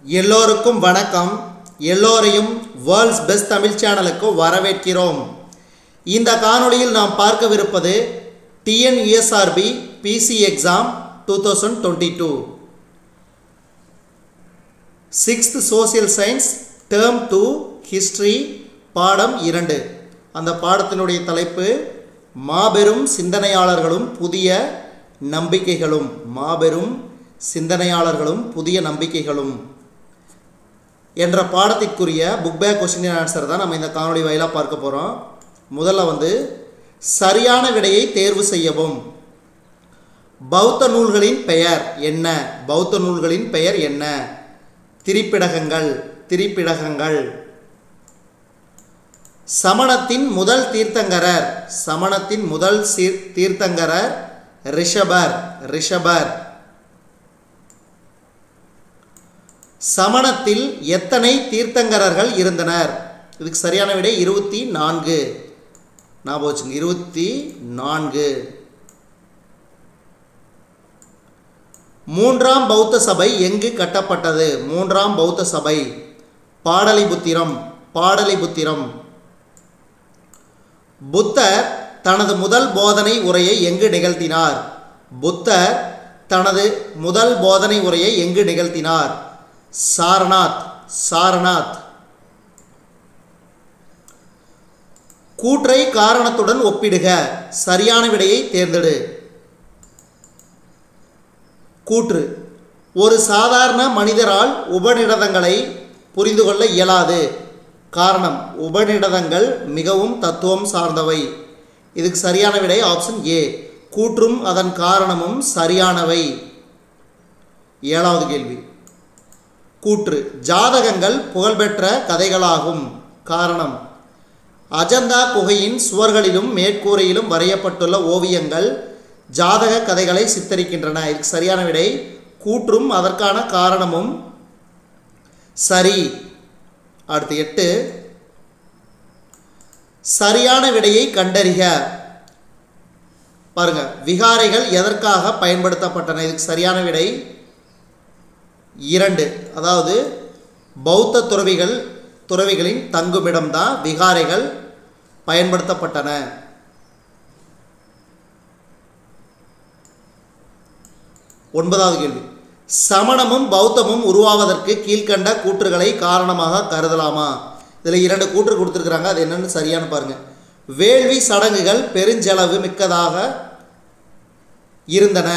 எல்லோருக்கும் வணக்கம் எல்லோரையும் வேர்ல்ட்ஸ் பெஸ்ட் தமிழ் சேனலுக்கு வரவேற்கிறோம் இந்த காணொளியில் நாம் பார்க்கவிருப்பது TNUSRB PC exam two thousand twenty two sixth social science term two history பாடம் இரண்டு அந்த பாடத்தினுடைய தலைப்பு மாபெரும் சிந்தனையாளர்களும் புதிய நம்பிக்கைகளும் மாபெரும் சிந்தனையாளர்களும் புதிய நம்பிக்கைகளும் என்ற பாடத்திற்குரிய புக் பேக் கொஸ்டின் ஆன்சர் தான் நம்ம இந்த காணொளி வாயிலாக பார்க்க போகிறோம் முதல்ல வந்து சரியான விடையை தேர்வு செய்யவும் பௌத்த நூல்களின் பெயர் என்ன பௌத்த நூல்களின் பெயர் என்ன திரிப்பிடகங்கள் திரிப்பிடகங்கள் சமணத்தின் முதல் தீர்த்தங்கரர் சமணத்தின் முதல் சீர் தீர்த்தங்கரர் ரிஷபர் ரிஷபர் சமணத்தில் எத்தனை தீர்த்தங்கரர்கள் இருந்தனர் இதுக்கு சரியான விடை இருபத்தி நான்கு ஞாபகம் வச்சுங்க இருபத்தி நான்கு மூன்றாம் பௌத்த சபை எங்கு கட்டப்பட்டது மூன்றாம் பௌத்த சபை பாடலிபுத்திரம் பாடலிபுத்திரம் புத்தர் தனது முதல் போதனை உரையை எங்கு நிகழ்த்தினார் புத்தர் தனது முதல் போதனை உரையை எங்கு நிகழ்த்தினார் சாரநாத் சாரநாத் கூற்றை காரணத்துடன் ஒப்பிடுக சரியான விடையை தேர்ந்தெடு கூற்று ஒரு சாதாரண மனிதரால் உபநிடதங்களை புரிந்து கொள்ள இயலாது காரணம் உபநிடதங்கள் மிகவும் தத்துவம் சார்ந்தவை இதுக்கு சரியான விடை ஆப்ஷன் ஏ கூற்றும் அதன் காரணமும் சரியானவை ஏழாவது கேள்வி கூற்று ஜாதகங்கள் புகழ்பெற்ற கதைகளாகும் காரணம் அஜந்தா குகையின் சுவர்களிலும் மேற்கூரையிலும் வரையப்பட்டுள்ள ஓவியங்கள் ஜாதக கதைகளை சித்தரிக்கின்றன இதுக்கு சரியான விடை கூற்றும் அதற்கான காரணமும் சரி அடுத்து எட்டு சரியான விடையை கண்டறிக பாருங்க விகாரைகள் எதற்காக பயன்படுத்தப்பட்டன இதுக்கு சரியான விடை இரண்டு அதாவது பௌத்த துறவிகள் துறவிகளின் தங்குமிடம் தான் விகாரைகள் பயன்படுத்தப்பட்டன ஒன்பதாவது கேள்வி சமணமும் பௌத்தமும் உருவாவதற்கு கீழ்கண்ட கூற்றுகளை காரணமாக கருதலாமா இதில் இரண்டு கூற்று கொடுத்துருக்குறாங்க அது என்னன்னு சரியான பாருங்க வேள்வி சடங்குகள் பெருஞ்செலவு மிக்கதாக இருந்தன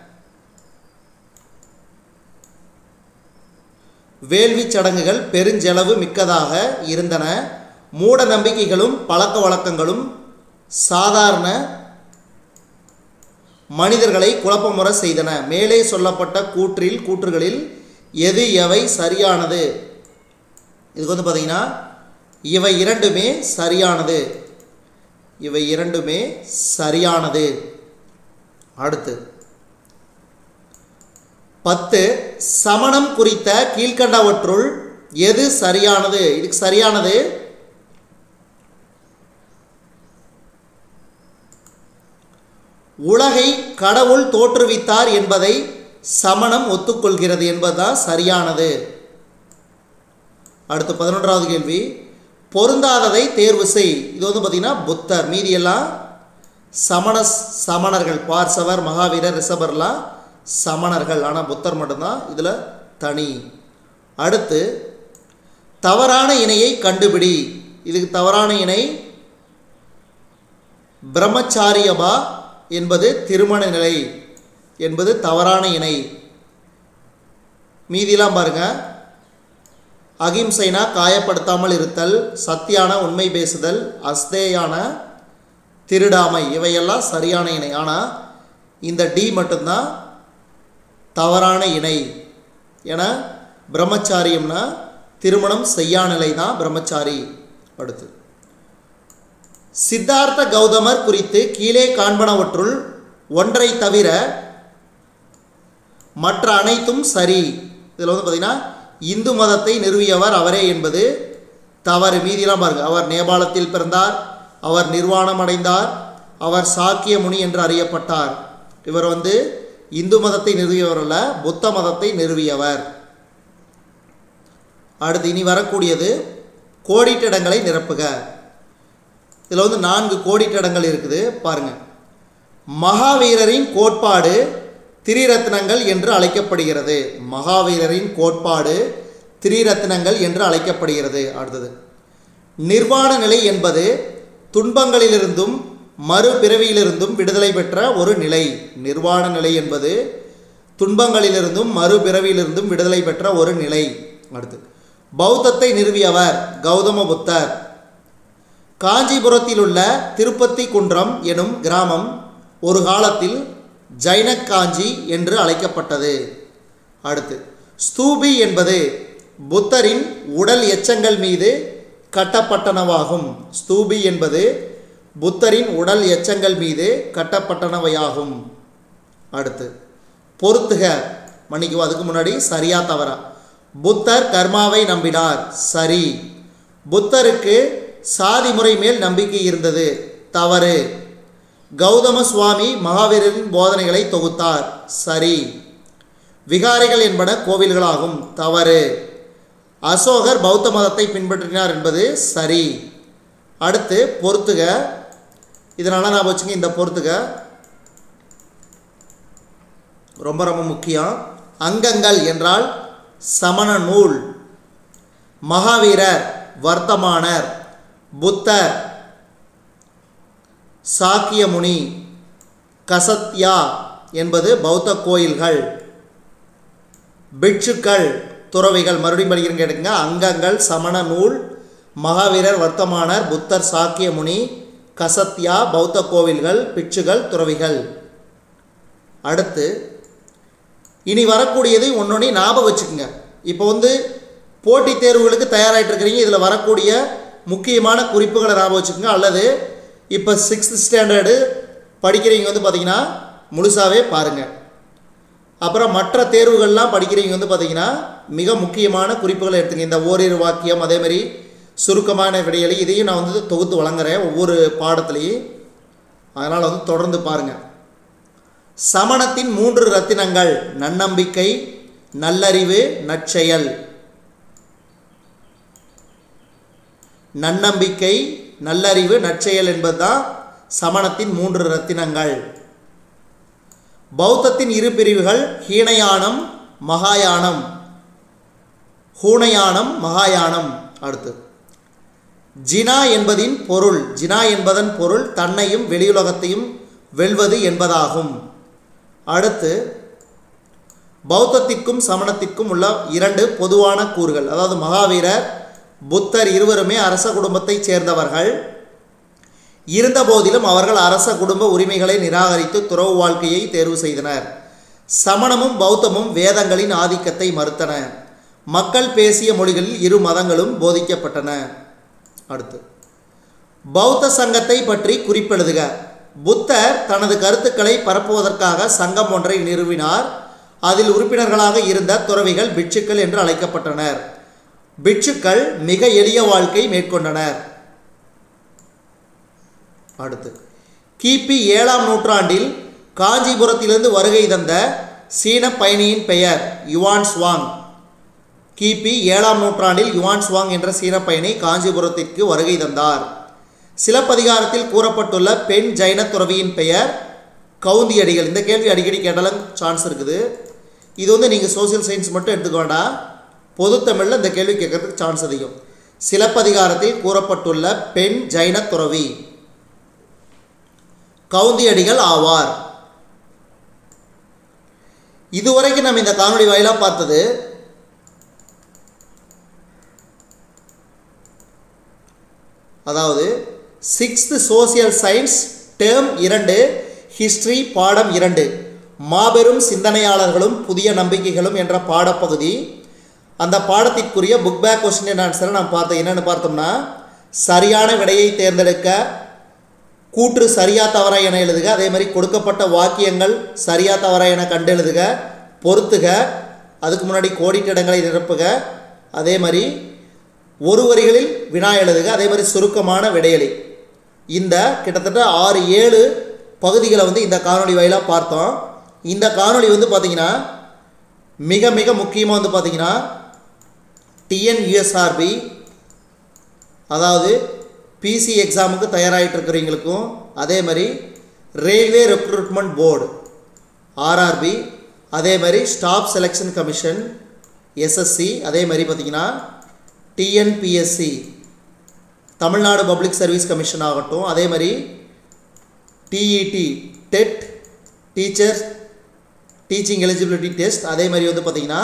வேள்வி சடங்குகள் பெருஞ்செலவு மிக்கதாக இருந்தன மூட நம்பிக்கைகளும் பழக்க வழக்கங்களும் சாதாரண மனிதர்களை குழப்பமுற செய்தன மேலே சொல்லப்பட்ட கூற்றில் கூற்றுகளில் எது எவை சரியானது இதுக்கு வந்து பார்த்தீங்கன்னா இவை இரண்டுமே சரியானது இவை இரண்டுமே சரியானது அடுத்து பத்து சமணம் குறித்த கீழ்கண்டவற்றுள் எது சரியானது இதுக்கு சரியானது உலகை கடவுள் தோற்றுவித்தார் என்பதை சமணம் ஒத்துக்கொள்கிறது என்பதுதான் சரியானது அடுத்து பதினொன்றாவது கேள்வி பொருந்தாததை தேர்வு செய் இது வந்து பார்த்திங்கன்னா புத்தர் மீதியெல்லாம் சமண சமணர்கள் பார்சவர் மகாவீரர் ரிஷபர்லாம் சமணர்கள் ஆனால் புத்தர் மட்டும்தான் இதில் தனி அடுத்து தவறான இணையை கண்டுபிடி இதுக்கு தவறான இணை பிரம்மச்சாரியபா என்பது திருமண நிலை என்பது தவறான இணை மீதிலாம் பாருங்க அகிம்சைனா காயப்படுத்தாமல் இருத்தல் சத்தியான உண்மை பேசுதல் அஸ்தேயான திருடாமை இவையெல்லாம் சரியான இணை ஆனால் இந்த டி மட்டும்தான் தவறான இணை என பிரம்மச்சாரியம்னா திருமணம் செய்யா நிலை தான் பிரம்மச்சாரி அடுத்து சித்தார்த்த கௌதமர் குறித்து கீழே காண்பனவற்றுள் ஒன்றை தவிர மற்ற அனைத்தும் சரி இதில் வந்து பார்த்திங்கன்னா இந்து மதத்தை நிறுவியவர் அவரே என்பது தவறு மீதிலாம் பாருங்க அவர் நேபாளத்தில் பிறந்தார் அவர் நிர்வாணம் அடைந்தார் அவர் சாக்கிய முனி என்று அறியப்பட்டார் இவர் வந்து இந்து மதத்தை நிறுவியவர் அல்ல புத்த மதத்தை நிறுவியவர் அடுத்து இனி வரக்கூடியது கோடிட்டிடங்களை நிரப்புக இதில் வந்து நான்கு கோடிட்டிடங்கள் இருக்குது பாருங்க மகாவீரரின் கோட்பாடு திரிரத்னங்கள் என்று அழைக்கப்படுகிறது மகாவீரரின் கோட்பாடு திரிரத்னங்கள் என்று அழைக்கப்படுகிறது அடுத்தது நிர்வாண நிலை என்பது துன்பங்களிலிருந்தும் மறுபிறவியிலிருந்தும் விடுதலை பெற்ற ஒரு நிலை நிர்வாண நிலை என்பது துன்பங்களிலிருந்தும் மறுபிறவியிலிருந்தும் விடுதலை பெற்ற ஒரு நிலை அடுத்து பௌத்தத்தை நிறுவியவர் கௌதம புத்தர் காஞ்சிபுரத்தில் உள்ள திருப்பத்தி குன்றம் எனும் கிராமம் ஒரு காலத்தில் ஜைன காஞ்சி என்று அழைக்கப்பட்டது அடுத்து ஸ்தூபி என்பது புத்தரின் உடல் எச்சங்கள் மீது கட்டப்பட்டனவாகும் ஸ்தூபி என்பது புத்தரின் உடல் எச்சங்கள் மீது கட்டப்பட்டனவையாகும் அடுத்து பொருத்துக மன்னிக்குவோம் அதுக்கு முன்னாடி சரியா தவறா புத்தர் கர்மாவை நம்பினார் சரி புத்தருக்கு சாதி முறை மேல் நம்பிக்கை இருந்தது தவறு கௌதம சுவாமி மகாவீரரின் போதனைகளை தொகுத்தார் சரி விகாரைகள் என்பன கோவில்களாகும் தவறு அசோகர் பௌத்த மதத்தை பின்பற்றினார் என்பது சரி அடுத்து பொறுத்துக இதனால் நான் வச்சுங்க இந்த பொறுத்துக ரொம்ப ரொம்ப முக்கியம் அங்கங்கள் என்றால் சமண நூல் மகாவீரர் வர்த்தமானர் புத்தர் சாக்கியமுனி கசத்யா என்பது பௌத்த கோயில்கள் பிட்சுக்கள் துறவிகள் மறுபடியும் படிக்கிறேன் கேட்டுங்க அங்கங்கள் சமண நூல் மகாவீரர் வர்த்தமானர் புத்தர் சாக்கியமுனி கசத்யா பௌத்த கோவில்கள் பிட்சுகள் துறவிகள் அடுத்து இனி வரக்கூடியது ஒன்றொன்னே ஞாபகம் வச்சுக்கோங்க இப்போ வந்து போட்டித் தேர்வுகளுக்கு தயாராகிட்டு இருக்கிறீங்க இதில் வரக்கூடிய முக்கியமான குறிப்புகளை ஞாபகம் வச்சுக்கோங்க அல்லது இப்போ சிக்ஸ்த் ஸ்டாண்டர்டு படிக்கிறவங்க வந்து பார்த்திங்கன்னா முழுசாகவே பாருங்கள் அப்புறம் மற்ற தேர்வுகள்லாம் படிக்கிறவங்க வந்து பார்த்திங்கன்னா மிக முக்கியமான குறிப்புகளை எடுத்துங்க இந்த ஓரிரு வாக்கியம் அதேமாதிரி சுருக்கமான விடையலி இதையும் நான் வந்து தொகுத்து வழங்குறேன் ஒவ்வொரு பாடத்துலேயும் அதனால் வந்து தொடர்ந்து பாருங்கள் சமணத்தின் மூன்று ரத்தினங்கள் நன்னம்பிக்கை நல்லறிவு நற்செயல் நன்னம்பிக்கை நல்லறிவு நற்செயல் என்பதுதான் சமணத்தின் மூன்று ரத்தினங்கள் பௌத்தத்தின் இரு பிரிவுகள் ஹீனயானம் மகாயானம் ஹூனயானம் மகாயானம் அடுத்து ஜினா என்பதின் பொருள் ஜினா என்பதன் பொருள் தன்னையும் வெளியுலகத்தையும் வெல்வது என்பதாகும் அடுத்து பௌத்தத்திற்கும் சமணத்திற்கும் உள்ள இரண்டு பொதுவான கூறுகள் அதாவது மகாவீரர் புத்தர் இருவருமே அரச குடும்பத்தைச் சேர்ந்தவர்கள் இருந்தபோதிலும் அவர்கள் அரச குடும்ப உரிமைகளை நிராகரித்து துறவு வாழ்க்கையை தேர்வு செய்தனர் சமணமும் பௌத்தமும் வேதங்களின் ஆதிக்கத்தை மறுத்தன மக்கள் பேசிய மொழிகளில் இரு மதங்களும் போதிக்கப்பட்டன அடுத்து பௌத்த சங்கத்தை பற்றி குறிப்பெழுதுக புத்தர் தனது கருத்துக்களை பரப்புவதற்காக சங்கம் ஒன்றை நிறுவினார் அதில் உறுப்பினர்களாக இருந்த துறவிகள் பிட்சுக்கள் என்று அழைக்கப்பட்டனர் பிட்சுக்கள் மிக எளிய வாழ்க்கை மேற்கொண்டனர் அடுத்து கிபி ஏழாம் நூற்றாண்டில் காஞ்சிபுரத்திலிருந்து வருகை தந்த சீன பயணியின் பெயர் யுவான் ஸ்வாங் கிபி ஏழாம் நூற்றாண்டில் யுவான் ஸ்வாங் என்ற சீன பயணி காஞ்சிபுரத்திற்கு வருகை தந்தார் சிலப்பதிகாரத்தில் கூறப்பட்டுள்ள பெண் ஜைன துறவியின் பெயர் கவுந்தியடிகள் இந்த கேள்வி அடிக்கடி கேட்டாலும் சான்ஸ் இருக்குது இது வந்து நீங்கள் சோசியல் சயின்ஸ் மட்டும் எடுத்துக்க வேண்டாம் பொதுத்தமிழில் இந்த கேள்வி கேட்கறதுக்கு சான்ஸ் அதிகம் சிலப்பதிகாரத்தில் கூறப்பட்டுள்ள பெண் ஜைன துறவி கவுந்தியடிகள் ஆவார் இதுவரைக்கும் நம்ம இந்த காணொளி வாயிலாக பார்த்தது அதாவது சிக்ஸ்த்து சோசியல் சயின்ஸ் டேர்ம் இரண்டு ஹிஸ்ட்ரி பாடம் இரண்டு மாபெரும் சிந்தனையாளர்களும் புதிய நம்பிக்கைகளும் என்ற பாடப்பகுதி அந்த பாடத்திற்குரிய புக் பேக் கொஸ்டின் அண்ட் ஆன்சரை நாம் பார்த்தோம் என்னென்னு பார்த்தோம்னா சரியான விடையை தேர்ந்தெடுக்க கூற்று சரியா தவறா என எழுதுக அதே மாதிரி கொடுக்கப்பட்ட வாக்கியங்கள் சரியா தவறா என கண்டு எழுதுக பொறுத்துக அதுக்கு முன்னாடி கோடிட்டிடங்களை நிரப்புக அதே மாதிரி ஒரு வரிகளில் வினா எழுதுக அதே மாதிரி சுருக்கமான விடையளி இந்த கிட்டத்தட்ட ஆறு ஏழு பகுதிகளை வந்து இந்த காணொளி வாயிலாக பார்த்தோம் இந்த காணொளி வந்து பார்த்திங்கன்னா மிக மிக முக்கியமாக வந்து பார்த்திங்கன்னா டிஎன்யூஎஸ்ஆர்பி அதாவது பிசி எக்ஸாமுக்கு தயாராகிட்டு இருக்கிறவங்களுக்கும் அதே மாதிரி ரயில்வே ரெக்ரூட்மெண்ட் போர்டு ஆர்ஆர்பி அதே மாதிரி ஸ்டாஃப் செலெக்ஷன் கமிஷன் எஸ்எஸ்சி அதே மாதிரி பார்த்திங்கன்னா TNPSC Tamil Nadu public service commission ஆகட்டும் அதே மாதிரி TET TET teacher teaching eligibility test அதே மாதிரி வந்து பார்த்திங்கன்னா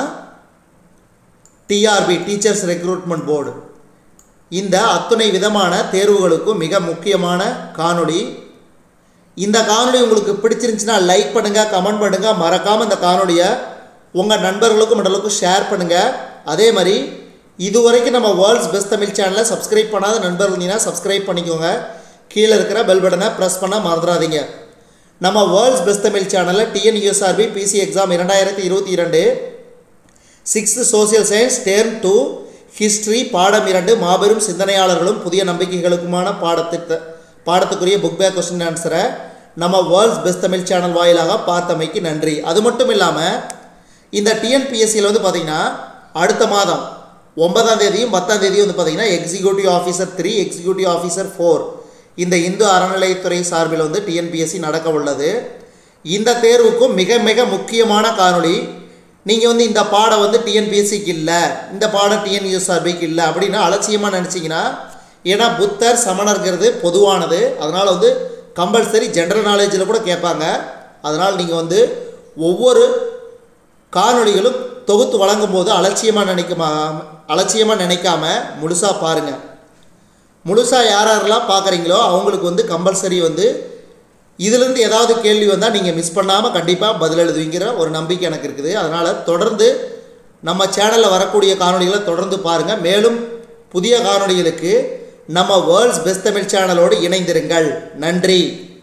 டிஆர்பி டீச்சர்ஸ் ரெக்ரூட்மெண்ட் போர்டு இந்த அத்துணை விதமான தேர்வுகளுக்கும் மிக முக்கியமான காணொளி இந்த காணொளி உங்களுக்கு பிடிச்சிருந்துச்சுன்னா லைக் பண்ணுங்கள் கமெண்ட் பண்ணுங்கள் மறக்காமல் இந்த காணொளியை உங்கள் நண்பர்களுக்கும் மற்றவர்களுக்கும் ஷேர் பண்ணுங்கள் அதே மாதிரி இதுவரைக்கும் நம்ம வேர்ல்ட்ஸ் பெஸ்ட் தமிழ் சேனலை சப்ஸ்கிரைப் பண்ணாத நண்பர்கள் இருந்தீங்கன்னா சப்ஸ்கிரைப் பண்ணிக்கோங்க கீழே இருக்கிற பெல் பட்டனை ப்ரெஸ் பண்ண மறந்துடாதீங்க நம்ம வேர்ல்ட்ஸ் பெஸ்ட் தமிழ் சேனலில் டிஎன்யூஎஸ்ஆர்பி பிசி எக்ஸாம் இரண்டாயிரத்தி இருபத்தி இரண்டு sixth social science term two history பாடம் இரண்டு மாபெரும் சிந்தனையாளர்களும் புதிய நம்பிக்கைகளுக்குமான பாடத்திட்ட பாடத்துக்குரிய புக் பேக் கொஸ்டின் ஆன்சரை நம்ம வேர்ல்ட்ஸ் பெஸ்ட் தமிழ் சேனல் வாயிலாக பார்த்தமைக்கு நன்றி அது மட்டும் இல்லாமல் இந்த டிஎன்பிஎஸ்சியில் வந்து பார்த்திங்கன்னா அடுத்த மாதம் ஒன்பதாம் தேதியும் பத்தாம் தேதியும் வந்து பார்த்திங்கன்னா executive officer three executive officer four இந்த இந்து அறநிலையத்துறை சார்பில் வந்து டிஎன்பிஎஸ்சி நடக்க உள்ளது இந்த தேர்வுக்கும் மிக மிக முக்கியமான காணொளி நீங்கள் வந்து இந்த பாடம் வந்து டிஎன்பிஎஸ்சிக்கு இல்லை இந்த பாடம் டிஎன்யூஎஸ்ஆர்பிக்கு இல்லை அப்படின்னு அலட்சியமாக நினச்சிங்கன்னா ஏன்னா புத்தர் சமணர்ங்கிறது பொதுவானது அதனால் வந்து கம்பல்சரி ஜென்ரல் நாலேஜில் கூட கேட்பாங்க அதனால் நீங்கள் வந்து ஒவ்வொரு காணொளிகளும் தொகுத்து வழங்கும் போது அலட்சியமாக நினைக்கமா அலட்சியமாக நினைக்காம முழுசாக பாருங்கள் முழுசாக யார் யாரெல்லாம் பார்க்குறீங்களோ அவங்களுக்கு வந்து கம்பல்சரி வந்து இதிலிருந்து ஏதாவது கேள்வி வந்தால் நீங்கள் மிஸ் பண்ணாமல் கண்டிப்பாக பதில் எழுதுவீங்கிற ஒரு நம்பிக்கை எனக்கு இருக்குது அதனால் தொடர்ந்து நம்ம சேனலில் வரக்கூடிய காணொளிகளை தொடர்ந்து பாருங்கள் மேலும் புதிய காணொளிகளுக்கு நம்ம வேர்ல்ட்ஸ் பெஸ்ட் தமிழ் சேனலோடு இணைந்திருங்கள் நன்றி